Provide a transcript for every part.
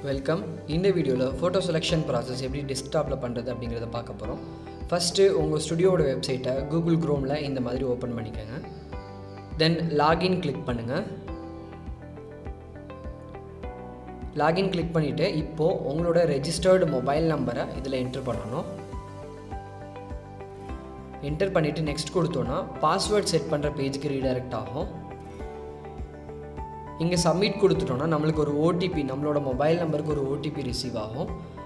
welcome இந்த வீடியோவில் photo selection process எப்படி டெஸ்க்டாப்பில் பண்ணுறது அப்படிங்கிறத பார்க்க போகிறோம் ஃபஸ்ட்டு உங்கள் ஸ்டுடியோட வெப்சைட்டை கூகுள் க்ரோமில் இந்த மாதிரி ஓப்பன் பண்ணிக்கோங்க தென் லாகின் கிளிக் பண்ணுங்கள் லாகின் கிளிக் பண்ணிவிட்டு இப்போது உங்களோட ரெஜிஸ்டர்டு மொபைல் நம்பரை இதில் என்ட்ரு பண்ணணும் என்டர் பண்ணிவிட்டு நெக்ஸ்ட் கொடுத்தோன்னா பாஸ்வேர்ட் செட் பண்ணுற பேஜுக்கு ரீடைரக்ட் ஆகும் இங்கே சப்மிட் கொடுத்துட்டோன்னா நம்மளுக்கு ஒரு ஓடிபி நம்மளோட மொபைல் நம்பருக்கு ஒரு ஓடிபி ரிசீவ் ஆகும்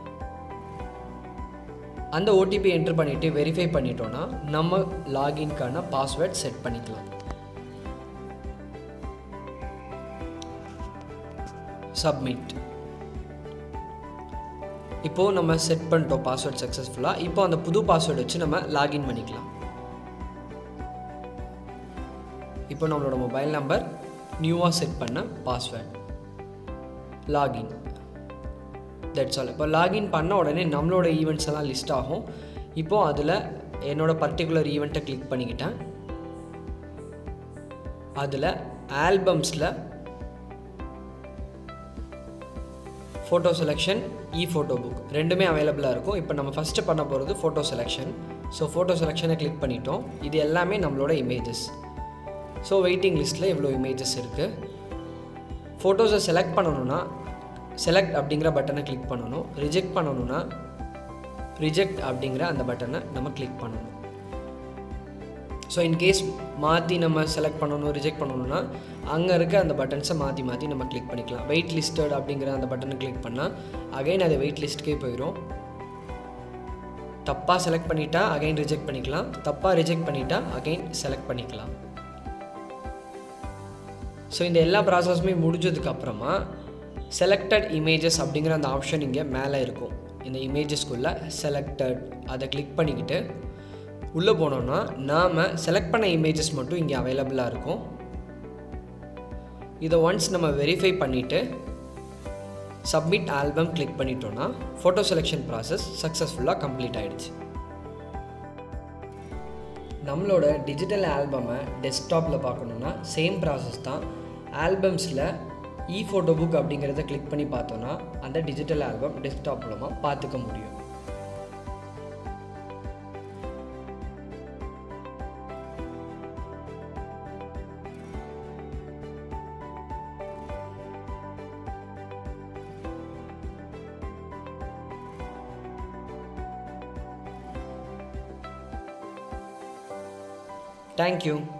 அந்த ஓடிபி என்டர் பண்ணிவிட்டு வெரிஃபை பண்ணிட்டோன்னா நம்ம லாகின்கான பாஸ்வேர்ட் செட் பண்ணிக்கலாம் சப்மிட் இப்போது நம்ம செட் பண்ணிட்டோம் பாஸ்வேர்ட் சக்ஸஸ்ஃபுல்லாக இப்போ அந்த புது பாஸ்வேர்டு வச்சு நம்ம லாகின் பண்ணிக்கலாம் இப்போ நம்மளோட மொபைல் நம்பர் நியூவாக செட் பண்ண பாஸ்வேர்ட் லாகின் தட்ஸ் ஆல் இப்போ லாகின் பண்ண உடனே நம்மளோட ஈவெண்ட்ஸ் எல்லாம் லிஸ்ட் ஆகும் இப்போது அதில் என்னோடய பர்டிகுலர் ஈவெண்ட்டை கிளிக் பண்ணிக்கிட்டேன் அதில் ஆல்பம்ஸில் photo selection e photo book ரெண்டுமே அவைலபிளாக இருக்கும் இப்போ நம்ம ஃபஸ்ட்டு பண்ண போகிறது ஃபோட்டோ செலெக்ஷன் ஸோ ஃபோட்டோ செலெக்ஷனை கிளிக் பண்ணிட்டோம் இது எல்லாமே நம்மளோட இமேஜஸ் ஸோ வெயிட்டிங் லிஸ்ட்டில் இவ்வளோ இமேஜஸ் இருக்குது ஃபோட்டோஸை செலக்ட் பண்ணணுன்னா செலக்ட் அப்படிங்கிற பட்டனை கிளிக் பண்ணணும் ரிஜெக்ட் பண்ணணுன்னா ரிஜெக்ட் அப்படிங்கிற அந்த பட்டனை நம்ம கிளிக் பண்ணணும் ஸோ இன்கேஸ் மாற்றி நம்ம செலக்ட் பண்ணணும் ரிஜெக்ட் பண்ணணும்னா அங்கே இருக்க அந்த பட்டன்ஸை மாற்றி மாற்றி நம்ம கிளிக் பண்ணிக்கலாம் வெயிட் லிஸ்டட் அப்படிங்கிற அந்த பட்டனை கிளிக் பண்ணால் அகைன் அது வெயிட் லிஸ்ட்டுக்கே போயிடும் தப்பாக செலக்ட் பண்ணிட்டா அகைன் ரிஜெக்ட் பண்ணிக்கலாம் தப்பாக ரிஜெக்ட் பண்ணிட்டா அகைன் செலக்ட் பண்ணிக்கலாம் ஸோ இந்த எல்லா ப்ராசஸுமே முடிஞ்சதுக்கப்புறமா செலக்டட் இமேஜஸ் அப்படிங்கிற அந்த ஆப்ஷன் இங்கே மேலே இருக்கும் இந்த இமேஜஸ்க்குள்ளே செலக்டட் அதை கிளிக் பண்ணிக்கிட்டு உள்ளே போனோன்னா நாம் செலக்ட் பண்ண இமேஜஸ் மட்டும் இங்கே அவைலபிளாக இருக்கும் இதை ஒன்ஸ் நம்ம வெரிஃபை பண்ணிவிட்டு சப்மிட் ஆல்பம் கிளிக் பண்ணிட்டோன்னா ஃபோட்டோ செலெக்ஷன் ப்ராசஸ் சக்ஸஸ்ஃபுல்லாக கம்ப்ளீட் ஆகிடுச்சு நம்மளோட டிஜிட்டல் ஆல்பமை டெஸ்க்டாப்பில் பார்க்கணுன்னா சேம் ப்ராசஸ் தான் ஆல்பம்ஸில் இ ஃபோட்டோ புக் அப்படிங்கிறத கிளிக் பண்ணி பார்த்தோன்னா அந்த டிஜிட்டல் ஆல்பம் டெஸ்க்டாப் மூலமாக பார்த்துக்க முடியும் தேங்க்யூ